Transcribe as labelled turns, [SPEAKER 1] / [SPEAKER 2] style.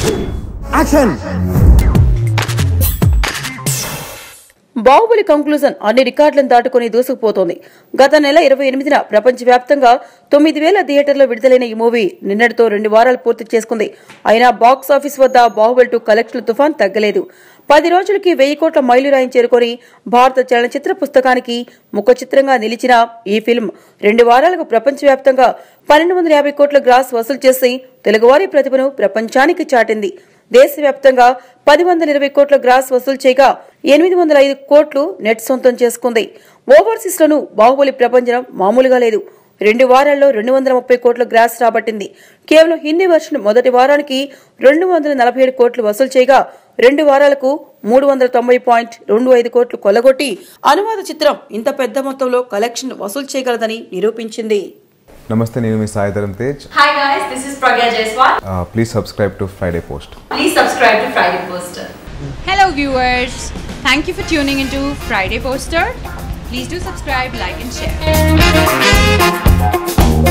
[SPEAKER 1] Action
[SPEAKER 2] Baahubali conclusion అన్ని రికార్డులను దాటుకుని దూసుకుపోతోంది గత నెల ఇరవై ఎనిమిదిన ప్రపంచవ్యాప్తంగా తొమ్మిది వేల థియేటర్లో విడుదలైన ఈ మూవీ నిన్నటితో రెండు వారాలు పూర్తి చేసుకుంది అయినా బాక్స్ ఆఫీస్ వద్ద బాహుబలి టూ కలెక్షన్ల తుఫాన్ తగ్గలేదు పది రోజులకి వెయ్యి కోట్ల మైలురాయిని చేరుకొని భారత చలనచిత్ర పుస్తకానికి ముఖ చిత్రంగా నిలిచిన ఈ ఫిల్మ్ రెండు వారాలకు ప్రపంచవ్యాప్తంగా పన్నెండు వందల యాభై కోట్ల గ్రాస్ వసూలు చేసి తెలుగువారి ప్రతిభను ప్రపంచానికి చాటింది దేశవ్యాప్తంగా పది వందల ఇరవై కోట్ల గ్రాస్ వసూలు చేయగా ఎనిమిది వందల ఐదు కోట్లు నెట్ సొంతం చేసుకుంది ఓవర్సీస్ లోను బాహుబలి ప్రపంచం మామూలుగా లేదు రెండు వారాల్లో రెండు వందల ముప్పై కోట్ల గ్రాస్ రాబట్టింది కేవలం హిందీ వర్షన్ మొదటి వారానికి రెండు వందల నలభై ఏడు కోట్లు వసూలు చేయగా రెండు వారాలకు మూడు వందల తొంభై పాయింట్ రెండు ఐదు కోట్లు కొల్లగొట్టి అనువాద చిత్రం ఇంత పెద్ద మొత్తంలో కలెక్షన్ వసూలు చేయగలదని నిరూపించింది
[SPEAKER 3] నమస్తే నేను మీ Sai Dharam Tej
[SPEAKER 4] Hi guys, this is Pragya Jaiswal.
[SPEAKER 3] Please subscribe to Friday post
[SPEAKER 4] Please subscribe to Friday Poster.
[SPEAKER 5] Hello, viewers. Thank you for tuning into Friday Poster. Please do subscribe, like, and share.